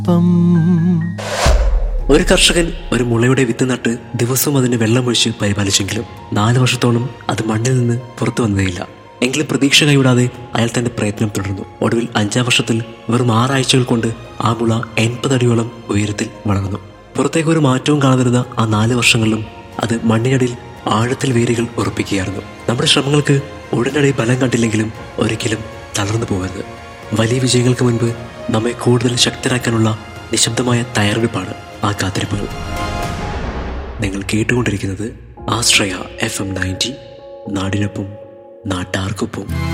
ഒരു കർഷകൻ ഒരു മുളയുടെ വിത്ത് നട്ട് ദിവസവും അതിന് വെള്ളമൊഴിച്ച് പരിപാലിച്ചെങ്കിലും നാല് വർഷത്തോളം അത് മണ്ണിൽ നിന്ന് പുറത്തു വന്നതേയില്ല എങ്കിലും പ്രതീക്ഷ കൈവിടാതെ അയാൾ തന്റെ പ്രയത്നം തുടർന്നു ഒടുവിൽ അഞ്ചാം വർഷത്തിൽ വെറും ആറാഴ്ചകൾ കൊണ്ട് ആ മുള എൺപത് അടിയോളം ഉയരത്തിൽ വളർന്നു പുറത്തേക്ക് ഒരു മാറ്റവും കാണാതിരുന്ന ആ നാല് വർഷങ്ങളിലും അത് മണ്ണിനടിയിൽ ആഴത്തിൽ വേരുകൾ ഉറപ്പിക്കുകയായിരുന്നു നമ്മുടെ ശ്രമങ്ങൾക്ക് ഉടനടി ബലം കണ്ടില്ലെങ്കിലും ഒരിക്കലും തളർന്നു പോകരുത് വലിയ വിജയങ്ങൾക്ക് മുൻപ് നമ്മെ കൂടുതൽ ശക്തരാക്കാനുള്ള നിശബ്ദമായ തയ്യാറെടുപ്പാണ് ആ കാത്തിരിപ്പുകൾ നിങ്ങൾ കേട്ടുകൊണ്ടിരിക്കുന്നത് ആശ്രയ എഫ് എം നയൻറ്റി നാടിനൊപ്പം നാട്ടാർക്കൊപ്പം